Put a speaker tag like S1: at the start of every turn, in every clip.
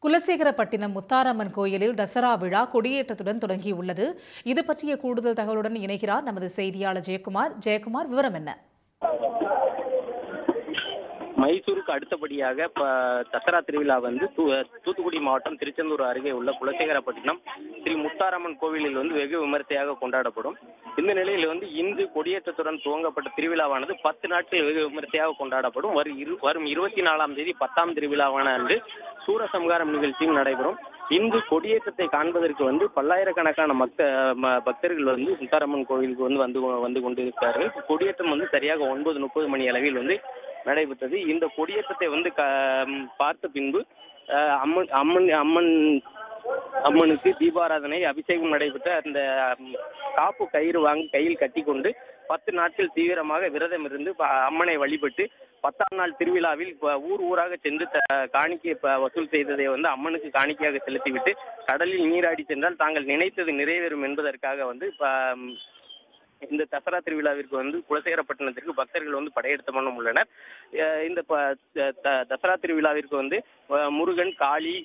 S1: குலசேகரப்பட்டினம் முத்தாரம்மன் கோயிலில் தசரா விழா கொடியேற்றத்துடன் தொடங்கியுள்ளது இது பற்றிய கூடுதல் தகவலுடன் இணைகிறார் நமது செய்தியாளர் ஜெயக்குமார் ஜெயக்குமார் விவரம் என்ன
S2: மைசூருக்கு அடுத்தபடியாக இப்ப தசரா திருவிழா வந்து தூ- தூத்துக்குடி மாவட்டம் திருச்செந்தூர் அருகே உள்ள குலசேகரப்பட்டினம் ஸ்ரீ முத்தாரம்மன் கோவிலில் வந்து வெகு விமர்சையாக கொண்டாடப்படும் இந்த நிலையில் வந்து இன்று கொடியேற்றத்துடன் துவங்கப்பட்ட திருவிழாவானது பத்து நாட்கள் வெகு விமர்சையாக கொண்டாடப்படும் வரும் இரு வரும் இருபத்தி நாலாம் தேதி பத்தாம் திருவிழாவான அன்று சூரசம்ஹாரம் நிகழ்ச்சியும் நடைபெறும் இன்று கொடியேற்றத்தை காண்பதற்கு வந்து பல்லாயிரக்கணக்கான மக்க ம- பக்தர்கள் வந்து முத்தாரம்மன் கோவிலுக்கு வந்து வந்து கொ- வந்து கொண்டிருக்கிறார்கள் கொடியேற்றம் வந்து சரியாக ஒன்பது முப்பது மணி அளவில் வந்து நடைபெற்றது இந்த கொடியேற்றத்தை வந்து க ம், பார்த்த பின்பு அஹ், அம்மன் அம்மன் அம்மன் அம்மனுக்கு தீபாராதனை அபிஷேகம் நடைபெற்ற அந்த ம், காப்பு கயிறு வாங்கி கையில் கட்டிக்கொண்டு பத்து நாட்கள் தீவிரமாக விரதம் இருந்து ப- அம்மனை வழிபட்டு பத்தாம் நாள் திருவிழாவில் ப- ஊர் ஊராக சென்று த- காணிக்கை ப- வசூல் செய்ததை வந்து அம்மனுக்கு காணிக்கையாக செலுத்திவிட்டு கடலில் நீராடி சென்றால் தாங்கள் நினைத்தது நிறைவேறும் என்பதற்காக வந்து ப- ம், இந்த தசரா திருவிழாவிற்கு வந்து குலசேகரப்பட்டினத்திற்கு பக்தர்கள் வந்து படையெடுத்த வண்ணம் உள்ளனர் அஹ் இந்த ப- த- த- தசரா திருவிழாவிற்கு வந்து அஹ் முருகன் காளி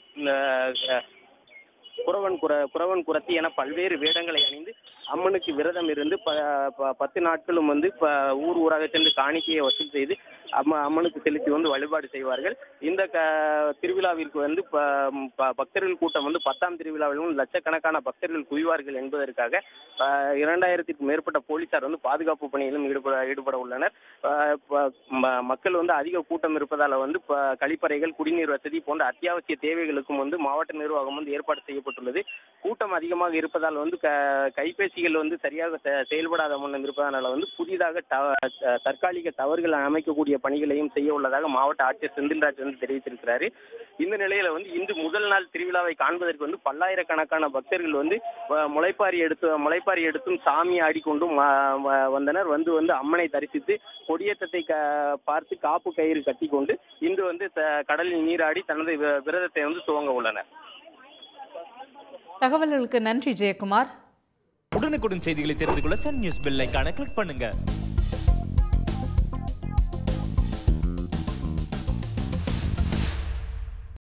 S2: அஹ் குறவன் குர குறவன் குரத்தி என பல்வேறு வேடங்களை அணிந்து அம்மனுக்கு விரதம் இருந்து ப ப- பத்து நாட்களும் வந்து ப ஊர் ஊராக சென்று காணிக்கையை வசூல் செய்து அம்ம அம்மனுக்கு செலுத்தி வந்து வழிபாடு செய்வார்கள் இந்த க திருவிழாவிற்கு வந்து ப ப- பக்தர்கள் கூட்டம் வந்து பத்தாம் திருவிழாவிலும் லட்சக்கணக்கான பக்தர்கள் குவிவார்கள் என்பதற்காக அஹ், இரண்டாயிரத்திற்கும் மேற்பட்ட போலீசார் வந்து பாதுகாப்பு பணியிலும் ஈடுபட ஈடுபட உள்ளனர் அஹ், ப- ம- மக்கள் வந்து அதிக கூட்டம் இருப்பதால வந்து ப- கழிப்பறைகள் குடிநீர் வசதி போன்ற அத்தியாவசிய தேவைகளுக்கும் வந்து மாவட்ட நிர்வாகம் வந்து ஏற்பாடு செய்யப்பட்டுள்ளது கூட்டம் அதிகமாக இருப்பதால் வந்து க கைபேசிகள் வந்து சரியாக செ- செயல்படாத வண்ணம் இருப்பதனால வந்து புதிதாக டவ- த- தற்காலிக டவர்கள் அமைக்கக்கூடிய பணிகளையும் செய்ய உள்ளதாக மாவட்ட ஆட்சியர் செந்தில்ராஜ் வந்து தெரிவித்திருக்கிறாரு இந்த நிலையில வந்து இன்று முதல் நாள் திருவிழாவை காண்பதற்கு வந்து பல்லாயிரக்கணக்கான பக்தர்கள் வந்து அஹ், முளைப்பாரி எடுத்து முளைப்பாரி எடுத்தும் சாமி ஆடிக்கொண்டும் வ- வ- வந்தனர் வந்து வந்து அம்மனை தரிசித்து கொடியேற்றத்தை க பார்த்து காப்பு கயிறு கட்டிக்கொண்டு இன்று வந்து த- கடலில் நீராடி தனது வி- விரதத்தை வந்து துவங்க உள்ளனர்
S1: தகவல்களுக்கு நன்றி ஜெயக்குமார்
S3: உடனுக்குடன் செய்திகளை தெரிந்து கொள்ள சன் நியூஸ் பெல் ஐகானை கிளிக் பண்ணுங்க